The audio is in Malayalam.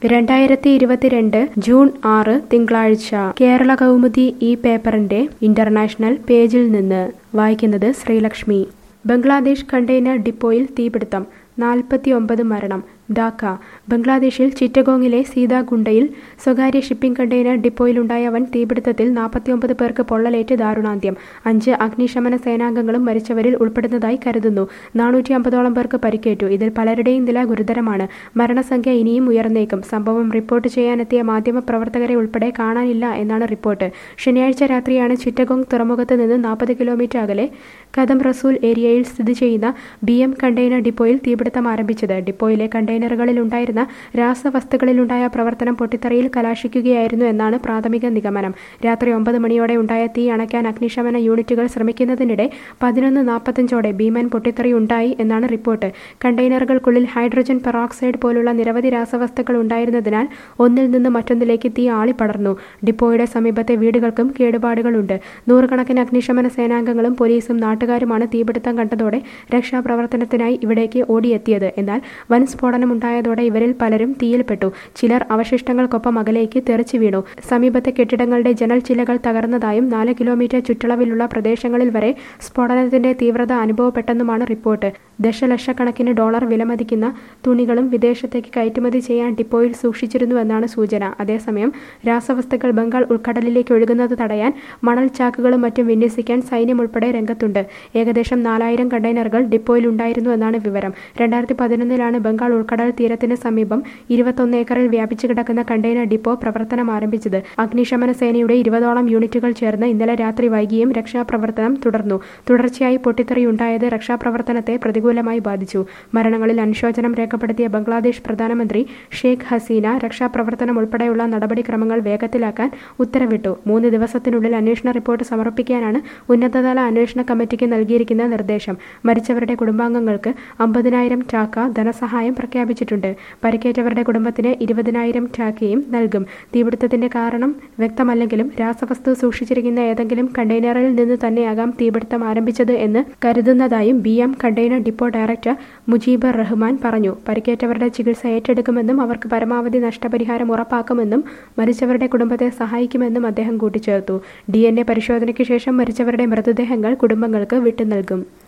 രണ്ടായിരത്തി ഇരുപത്തിരണ്ട് ജൂൺ ആറ് തിങ്കളാഴ്ച കേരള കൗമുദി ഈ പേപ്പറിന്റെ ഇന്റർനാഷണൽ പേജിൽ നിന്ന് വായിക്കുന്നത് ശ്രീലക്ഷ്മി ബംഗ്ലാദേശ് കണ്ടെയ്നർ ഡിപ്പോയിൽ തീപിടുത്തം നാൽപ്പത്തി ഒമ്പത് മരണം ഢാക്ക ബംഗ്ലാദേശിൽ ചിറ്റഗോങ്ങിലെ സീതാഗുണ്ടയിൽ സ്വകാര്യ ഷിപ്പിംഗ് കണ്ടെയ്നർ ഡിപ്പോയിലുണ്ടായ വൻ തീപിടുത്തത്തിൽ നാൽപ്പത്തിയൊമ്പത് പേർക്ക് പൊള്ളലേറ്റ് ദാരുണാന്ത്യം അഞ്ച് അഗ്നിശമന സേനാംഗങ്ങളും മരിച്ചവരിൽ ഉൾപ്പെടുന്നതായി കരുതുന്നു നാനൂറ്റി അമ്പതോളം പേർക്ക് പരിക്കേറ്റു ഇതിൽ പലരുടെയും നില ഗുരുതരമാണ് മരണസംഖ്യ ഇനിയും ഉയർന്നേക്കും സംഭവം റിപ്പോർട്ട് ചെയ്യാനെത്തിയ മാധ്യമ പ്രവർത്തകരെ ഉൾപ്പെടെ കാണാനില്ല എന്നാണ് റിപ്പോർട്ട് ശനിയാഴ്ച രാത്രിയാണ് ചിറ്റഗോങ് തുറമുഖത്ത് നിന്ന് നാൽപ്പത് കിലോമീറ്റർ അകലെ കദം റസൂൽ ഏരിയയിൽ സ്ഥിതി ചെയ്യുന്ന ബി എം കണ്ടെയ്നർ ഡിപ്പോയിൽ തീപിടുത്തം ആരംഭിച്ചത് ഡിപ്പോയിലെ കണ്ടെയ്നറുകളിൽ ഉണ്ടായിരുന്ന രാസവസ്തുക്കളിലുണ്ടായ പ്രവർത്തനം പൊട്ടിത്തെറിയിൽ കലാശിക്കുകയായിരുന്നു എന്നാണ് പ്രാഥമിക നിഗമനം രാത്രി ഒമ്പത് മണിയോടെ ഉണ്ടായ തീ അണയ്ക്കാൻ അഗ്നിശമന യൂണിറ്റുകൾ ശ്രമിക്കുന്നതിനിടെ പതിനൊന്ന് നാൽപ്പത്തഞ്ചോടെ ഭീമൻ പൊട്ടിത്തെറി ഉണ്ടായി എന്നാണ് റിപ്പോർട്ട് കണ്ടെയ്നറുകൾക്കുള്ളിൽ ഹൈഡ്രജൻ പെറോക്സൈഡ് പോലുള്ള നിരവധി രാസവസ്തുക്കൾ ഉണ്ടായിരുന്നതിനാൽ ഒന്നിൽ നിന്ന് മറ്റൊന്നിലേക്ക് തീ ആളിപ്പടർന്നു ഡിപ്പോയുടെ സമീപത്തെ വീടുകൾക്കും കേടുപാടുകളുണ്ട് നൂറുകണക്കിന് അഗ്നിശമന സേനാംഗങ്ങളും പോലീസും നാട്ടുകാരുമാണ് തീപിടുത്തം കണ്ടതോടെ രക്ഷാപ്രവർത്തനത്തിനായി ഇവിടേക്ക് ഓടിയെത്തിയത് എന്നാൽ വൻ സ്ഫോടനമുണ്ടായതോടെ ഇവരിൽ പലരും തീയിൽപ്പെട്ടു ചിലർ അവശിഷ്ടങ്ങൾക്കൊപ്പം അകലേക്ക് തെറിച്ചു വീണു സമീപത്തെ കെട്ടിടങ്ങളുടെ ജനൽ ചിലകൾ തകർന്നതായും നാല് കിലോമീറ്റർ ചുറ്റളവിലുള്ള പ്രദേശങ്ങളിൽ വരെ സ്ഫോടനത്തിന്റെ തീവ്രത അനുഭവപ്പെട്ടെന്നുമാണ് റിപ്പോർട്ട് ദശലക്ഷക്കണക്കിന് ഡോളർ വിലമതിക്കുന്ന തുണികളും വിദേശത്തേക്ക് കയറ്റുമതി ചെയ്യാൻ ഡിപ്പോയിൽ സൂക്ഷിച്ചിരുന്നുവെന്നാണ് സൂചന അതേസമയം രാസവസ്തുക്കൾ ബംഗാൾ ഉൾക്കടലിലേക്ക് ഒഴുകുന്നത് തടയാൻ മണൽ ചാക്കുകളും മറ്റും വിന്യസിക്കാൻ സൈന്യം ഉൾപ്പെടെ രംഗത്തുണ്ട് ഏകദേശം നാലായിരം കണ്ടെയ്നറുകൾ ഡിപ്പോയിൽ ഉണ്ടായിരുന്നു എന്നാണ് വിവരം രണ്ടായിരത്തി പതിനൊന്നിലാണ് ബംഗാൾ ഉൾക്കടൽ തീരത്തിന് സമീപം ഇരുപത്തൊന്ന് ഏക്കറിൽ വ്യാപിച്ചു കിടക്കുന്ന കണ്ടെയ്നർ ഡിപ്പോ പ്രവർത്തനം ആരംഭിച്ചത് അഗ്നിശമന സേനയുടെ ഇരുപതോളം യൂണിറ്റുകൾ ചേർന്ന് ഇന്നലെ രാത്രി വൈകിയും രക്ഷാപ്രവർത്തനം തുടർന്നു തുടർച്ചയായി പൊട്ടിത്തെറിയുണ്ടായത് രക്ഷാപ്രവർത്തനത്തെ പ്രതികൂലമായി ബാധിച്ചു മരണങ്ങളിൽ അനുശോചനം രേഖപ്പെടുത്തിയ ബംഗ്ലാദേശ് പ്രധാനമന്ത്രി ഷെയ്ഖ് ഹസീന രക്ഷാപ്രവർത്തനം ഉൾപ്പെടെയുള്ള നടപടിക്രമങ്ങൾ വേഗത്തിലാക്കാൻ ഉത്തരവിട്ടു മൂന്ന് ദിവസത്തിനുള്ളിൽ അന്വേഷണ റിപ്പോർട്ട് സമർപ്പിക്കാനാണ് ഉന്നതതല അന്വേഷണ കമ്മിറ്റിക്ക് നൽകിയിരിക്കുന്ന നിർദ്ദേശം മരിച്ചവരുടെ കുടുംബാംഗങ്ങൾക്ക് അമ്പതിനായിരം ടാക്ക ധനസഹായം പ്രഖ്യാപിച്ചിട്ടുണ്ട് പരിക്കേറ്റവരുടെ കുടുംബത്തിന് ഇരുപതിനായിരം ടാക്കയും നൽകും തീപിടുത്തത്തിന്റെ കാരണം വ്യക്തമല്ലെങ്കിലും രാസവസ്തു സൂക്ഷിച്ചിരിക്കുന്ന ഏതെങ്കിലും കണ്ടെയ്നറിൽ നിന്ന് തന്നെയാകാം തീപിടുത്തം ആരംഭിച്ചത് എന്ന് കരുതുന്നതായും B M container depot director Mujibur Rahman പറഞ്ഞു പരിക്കേറ്റവരുടെ ചികിത്സ ഏറ്റെടുക്കുമെന്നും അവർക്ക് പരമാവധി നഷ്ടപരിഹാരം ഉറപ്പാക്കുമെന്നും മരിച്ചവരുടെ കുടുംബത്തെ സഹായിക്കുമെന്നും അദ്ദേഹം കൂട്ടിച്ചേർത്തു ഡി പരിശോധനയ്ക്ക് ശേഷം മരിച്ചവരുടെ മൃതദേഹങ്ങൾ കുടുംബങ്ങൾക്ക് വിട്ടു നൽകും